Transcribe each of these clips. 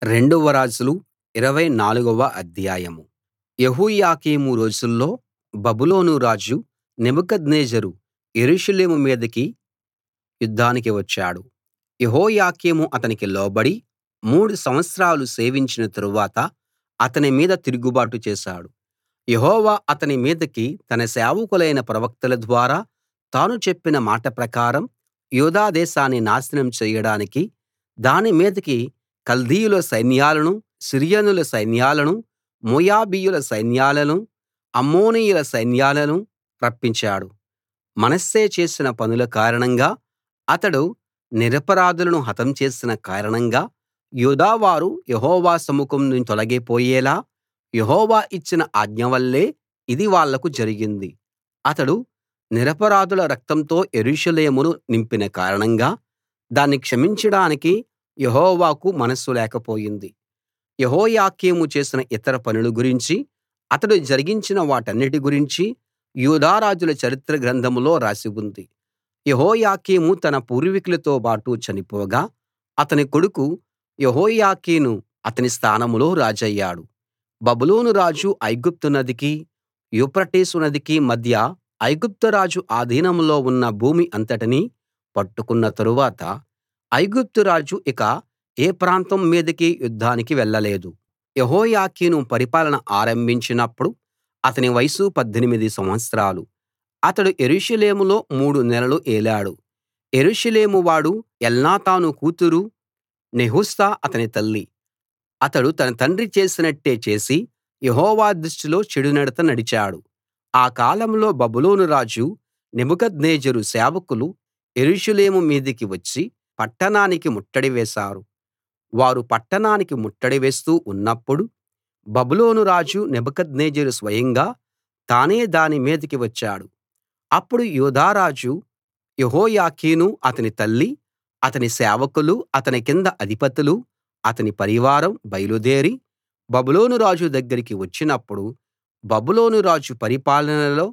రెండవ రాజులు ఇరవై నాలుగవ అధ్యాయం యెహోయాకీము రోజుల్లో బబులోను రాజు నెబుకద్నెజరు యెరూషలేము మీదికి యుద్ధానికి వచ్చాడు యెహోయాకీము అతనికి లోబడి మూడు సంవత్సరాలు సేవించిన తరువాత అతని మీద తిరుగుబాటు చేశాడు యెహోవా అతని మీదికి తన సేవకులైన ప్రవక్తల ద్వారా తాను చెప్పిన మాట ప్రకారం యూదా దేశాన్ని నాశనం చెయ్యడానికి దాని మీదికి కల్దీయుల సైన్యాలనూ సిరియనుల సైన్యాలనూ మోయాబీయుల సైన్యాలనూ అమ్మోనీయుల సైన్యాలనూ రప్పించాడు మనష్షే చేసిన పనుల కారణంగా అతడు నిరపరాధులను హతం చేసిన కారణంగా యూదావారు యెహోవా సముఖం నుంచి తొలగిపోయేలా యెహోవా ఇచ్చిన ఆజ్ఞ వల్లే ఇది వాళ్లకు జరిగింది అతడు నిరపరాధుల రక్తంతో యెరూషలేమును నింపిన కారణంగా దాన్ని క్షమించడానికి యెహోవాకు మనస్సు లేకపోయింది యెహోయాకీము చేసిన ఇతర పనుల గురించి అతడు జరిగించిన వాటన్నిటి గురించి యూదా రాజుల చరిత్ర గ్రంథంలో రాసి ఉంది యెహోయాకీము తన పూర్వీకులతోబాటు చనిపోగా అతని కొడుకు యెహోయాకీను అతని స్థానంలో రాజయ్యాడు బబులోను రాజు ఐగుప్తు నదికి యూఫ్రటీసు నదికి మధ్య ఐగుప్తు రాజు ఆధీనంలో ఉన్న భూమి అంతటినీ పట్టుకున్న తరువాత ఐగుప్తు రాజు ఇక ఏ ప్రాంతం మీదికీ యుద్ధానికి వెళ్ళలేదు యెహోయాకీను పరిపాలన ఆరంభించినప్పుడు అతని వయసు 18 సంవత్సరాలు అతడు యెరూషలేములో మూడు నెలలు ఏలాడు యెరూషలేము వాడు ఎల్నాతాను కూతురు నెహుష్తా అతని తల్లి అతడు తన తండ్రి చేసినట్టే చేసి యెహోవా దృష్టిలో చెడునడత నడిచాడు ఆ కాలంలో బబులోను రాజు నెబుకద్నెజరు సేవకులు యెరూషలేము మీదికి వచ్చి పట్టణానికి ముట్టడి వేశారు వారు పట్టణానికి ముట్టడి వేస్తూ ఉన్నప్పుడు బబులోను రాజు నెబుకద్నెజరు స్వయంగా తానే దాని మీదికి వచ్చాడు అప్పుడు యూదా రాజు యెహోయాకీను అతని తల్లి అతని సేవకులు అతని కింద అధిపతులు అతని పరివారం బయలుదేరి బబులోను రాజు దగ్గరికి వచ్చినప్పుడు బబులోను రాజు పరిపాలనలో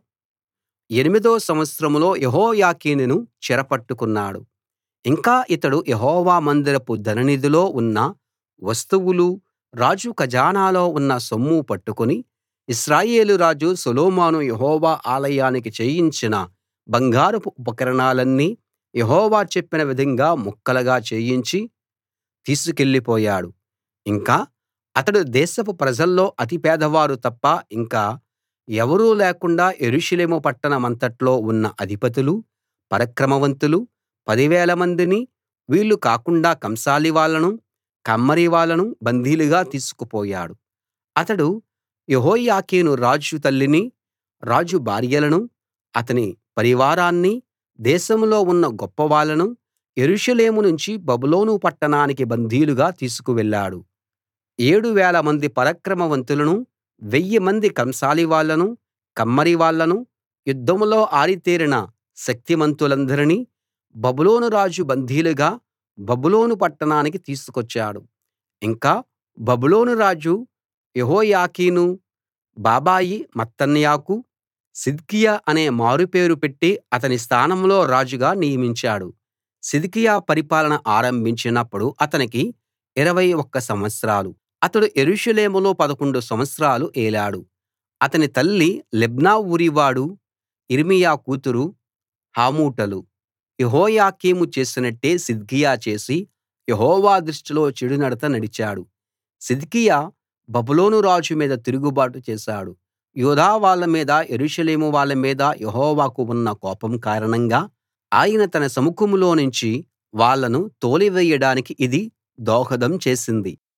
ఎనిమిదో సంవత్సరంలో యెహోయాకీనును చెరపట్టుకున్నాడు ఇంకా ఇతడు యెహోవా మందిరపు ధననిధిలో ఉన్న వస్తువులు రాజు ఖజానాలో ఉన్న సొమ్ము పట్టుకుని ఇశ్రాయేలు రాజు సొలొమోను యెహోవా ఆలయానికి చేయించిన బంగారపు ఉపకరణాలన్నీ యెహోవా చెప్పిన విధంగా ముక్కలుగా చేయించి తీసుకెళ్ళిపోయాడు ఇంకా అతడు దేశపు ప్రజల్లో అతి పేదవారు తప్ప ఇంకా ఎవరూ లేకుండా యెరూషలేము పట్టణమంతట్లో ఉన్న అధిపతులు పరాక్రమవంతులు పదివేల మందిని వీళ్ళు కాకుండా కంసాలి వాళ్ళను కమ్మరి వాళ్ళను బందీలుగా తీసుకుపోయాడు అతడు యెహోయాకీను రాజు తల్లిని రాజు భార్యలను అతని పరివారాన్ని దేశంలో ఉన్న గొప్పవాళ్ళను యెరూషలేము నుంచి బబులోను పట్టణానికి బందీలుగా తీసుకువెళ్ళాడు ఏడు వేలమంది పరాక్రమవంతులను వెయ్యి మంది కంసాలి వాళ్ళను కమ్మరి వాళ్ళను యుద్ధంలో ఆరితేరిన శక్తిమంతులందరినీ బబులోను రాజు బందీలుగా బబులోను పట్టణానికి తీసుకొచ్చాడు ఇంకా బబులోను రాజు యెహోయాకీను బాబాయి మత్తన్యాకు సిద్కియా అనే మారుపేరు పెట్టి అతని స్థానంలో రాజుగా నియమించాడు సిద్కియా పరిపాలన ఆరంభించినప్పుడు అతనికి 21 సంవత్సరాలు అతడు యెరూషలేములో 11 సంవత్సరాలు ఏలాడు అతని తల్లి లిబ్నా ఊరివాడు యిర్మీయా కూతురు హమూటలు యెహోయాకీము చేసినట్టే సిద్కియా చేసి యెహోవా దృష్టిలో చెడునడత నడిచాడు సిద్కియా బబులోను రాజు మీద తిరుగుబాటు చేశాడు యూదా వాళ్ళ మీద యెరూషలేము వాళ్ళ మీద యెహోవాకు ఉన్న కోపం కారణంగా ఆయన తన సముఖంలోనుంచి వాళ్ళను తోలివేయడానికి ఇది దోహదం చేసింది